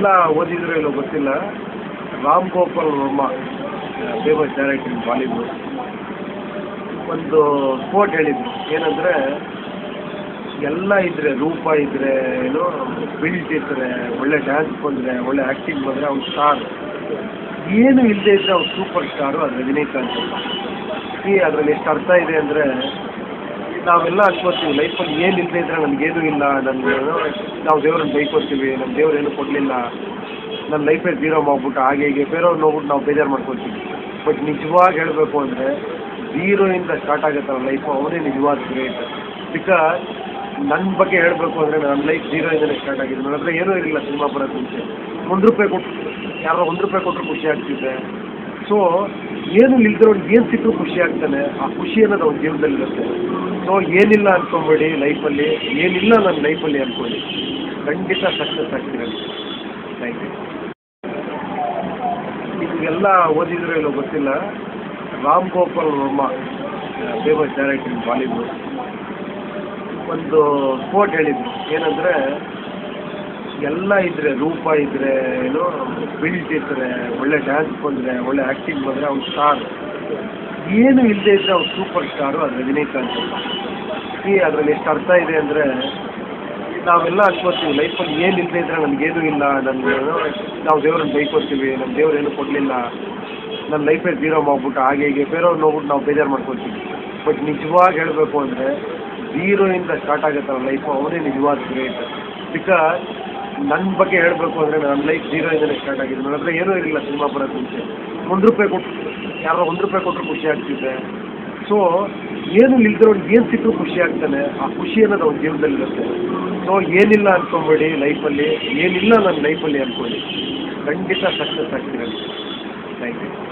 ನಿಮಗೆಲ್ಲ ಓದಿದ್ರೆ ಇಲ್ಲೋ ಗೊತ್ತಿಲ್ಲ Ram Gopal Varma famous director in Bollywood ಒಂದು ಕೋಟ್ ಹೇಳಿದ್ರು ಏನಂದರೆ ಎಲ್ಲ ಇದ್ದರೆ ರೂಪ ಇದ್ದರೆ ಏನು ಬಿಲ್ಟ್ ಇದ್ದರೆ ಒಳ್ಳೆ ಡ್ಯಾನ್ಸ್ ಬಂದರೆ ಒಳ್ಳೆ ಆ್ಯಕ್ಟಿಂಗ್ ಬಂದರೆ ಅವ್ನು ಸ್ಟಾರ್ ಏನು ಇಲ್ಲದೆ ಇದ್ದರೆ ಅವ್ನು ಸೂಪರ್ ಸ್ಟಾರು ಅದು ರಜನಿಕಾಂತ್ ಸಿ ಅದರಲ್ಲಿ ಎಷ್ಟು ಅರ್ಥ ಇದೆ ಅಂದರೆ ನಾವೆಲ್ಲ ಅನ್ಕೋತೀವಿ ಲೈಫಲ್ಲಿ ಏನು ಇಲ್ಲದೆ ಇದ್ದರೆ ನನಗೇನು ಇಲ್ಲ ನನಗೆ ನಾವು ದೇವ್ರನ್ನ ಬೈಕೋತೀವಿ ನಮ್ಮ ದೇವ್ರು ಏನು ಕೊಡಲಿಲ್ಲ ನನ್ನ ಲೈಫೇ ಜೀರೋ ಮಾಡ್ಬಿಟ್ಟು ಹಾಗೆ ಹೀಗೆ ಬೇರೆಯವ್ರು ನೋಡ್ಬಿಟ್ಟು ನಾವು ಬೇಜಾರು ಮಾಡ್ಕೊತೀವಿ ಬಟ್ ನಿಜವಾಗಿ ಹೇಳಬೇಕು ಅಂದರೆ ಝೀರೋಯಿಂದ ಸ್ಟಾರ್ಟ್ ಆಗುತ್ತಲ್ಲ ಲೈಫು ಅವನೇ ನಿಜವಾದ ಗ್ರೇಟ್ ಬಿಕಾಸ್ ನನ್ನ ಬಗ್ಗೆ ಹೇಳಬೇಕು ಅಂದರೆ ನನ್ನ ಲೈಫ್ ಝೀರೋಯಿಂದನೇ ಸ್ಟಾರ್ಟ್ ಆಗಿದೆ ನನ್ನ ಹತ್ರ ಏನೂ ಇರಲಿಲ್ಲ ಸಿನಿಮಾ ಬರೋದು ಮುಂಚೆ ಒಂದು ರೂಪಾಯಿ ಕೊಟ್ಟು ಯಾರೋ ಒಂದು ರೂಪಾಯಿ ಕೊಟ್ಟರು ಖುಷಿ ಆಗ್ತಿದೆ ಸೊ ಏನು ಇಲ್ದಿರೋನು ಏನು ಸಿಕ್ಕರೂ ಖುಷಿ ಆಗ್ತಾನೆ ಆ ಖುಷಿ ಅನ್ನೋದು ಅವ್ನ ಜೀವನದಲ್ಲಿರುತ್ತೆ ಸೊ ಏನಿಲ್ಲ ಅನ್ಕೊಂಬೇಡಿ ಲೈಫಲ್ಲಿ ಏನಿಲ್ಲ ನನ್ನ ಲೈಫಲ್ಲಿ ಅನ್ಕೊಳ್ಳಿ ಖಂಡಿತ ಸಕ್ಸಸ್ ಆಗ್ತೀರ ಥ್ಯಾಂಕ್ ಯು ನಿಮಗೆಲ್ಲ ಓದಿದ್ರೆ ಇಲ್ಲೋ ಗೊತ್ತಿಲ್ಲ Ram Gopal Varma famous director in Bollywood ಒಂದು ಕೋಟ್ ಹೇಳಿದ್ರು ಏನಂದರೆ ಎಲ್ಲ ಇದ್ದರೆ ರೂಪ ಇದ್ದರೆ ಏನು ಬಿಲ್ಟ್ ಇದ್ದರೆ ಒಳ್ಳೆ ಡ್ಯಾನ್ಸ್ ಬಂದರೆ ಒಳ್ಳೆ ಆ್ಯಕ್ಟಿಂಗ್ ಬಂದರೆ ಅವ್ನು ಸ್ಟಾರ್ ಏನು ಇಲ್ಲದೆ ಇದ್ದರೆ ಅವ್ನು ಸೂಪರ್ ಸ್ಟಾರು ಅದು ರಜನಿಕಾಂತ್ ಸಿ ಅದರಲ್ಲಿ ಎಷ್ಟು ಅರ್ಥ ಇದೆ ಅಂದರೆ ನಾವೆಲ್ಲ ಅನ್ಕೋತೀವಿ ಲೈಫಲ್ಲಿ ಏನು ಇಲ್ಲದೆ ಇದ್ದರೆ ನನಗೇನು ಇಲ್ಲ ನನಗೆ ನಾವು ದೇವ್ರನ್ನ ಬೈಕೋತೀವಿ ನಮ್ಮ ದೇವ್ರು ಏನು ಕೊಡಲಿಲ್ಲ ನನ್ನ ಲೈಫೇ ಜೀರೋ ಮಾಡ್ಬಿಟ್ಟು ಹಾಗೆ ಹೀಗೆ ಬೇರೆಯವ್ರು ನೋಡ್ಬಿಟ್ಟು ನಾವು ಬೇಜಾರು ಮಾಡ್ಕೊತೀವಿ ಬಟ್ ನಿಜವಾಗಿ ಹೇಳಬೇಕು ಅಂದರೆ ಝೀರೋಯಿಂದ ಸ್ಟಾರ್ಟ್ ಆಗುತ್ತಲ್ಲ ಲೈಫು ಅವನೇ ನಿಜವಾದ ಗ್ರೇಟ್ ಬಿಕಾಸ್ ನನ್ನ ಬಗ್ಗೆ ಹೇಳಬೇಕು ಅಂದರೆ ನನ್ನ ಲೈಫ್ ಝೀರೋಯಿಂದನೇ ಸ್ಟಾರ್ಟ್ ಆಗಿದೆ ನನ್ನ ಹತ್ರ ಏನೂ ಇರಲಿಲ್ಲ ಸಿನಿಮಾ ಬರೋದು ಮುಂಚೆ ಒಂದು ರೂಪಾಯಿ ಕೊಟ್ಟು ಯಾರೋ ಒಂದು ರೂಪಾಯಿ ಕೊಟ್ಟರು ಖುಷಿ ಆಗ್ತಿದೆ ಸೊ ಏನು ಇಲ್ದಿರೋನು ಏನು ಸಿಕ್ಕರೂ ಖುಷಿ ಆಗ್ತಾನೆ ಆ ಖುಷಿ ಅನ್ನೋದು ಅವ್ನ ಜೀವನದಲ್ಲಿರುತ್ತೆ ಸೊ ಏನಿಲ್ಲ ಅನ್ಕೊಂಬೇಡಿ ಲೈಫಲ್ಲಿ ಏನಿಲ್ಲ ನನ್ನ ಲೈಫಲ್ಲಿ ಅನ್ಕೊಳ್ಳಿ ಖಂಡಿತ ಸಕ್ಸಸ್ ಆಗ್ತೀರ ಥ್ಯಾಂಕ್ ಯು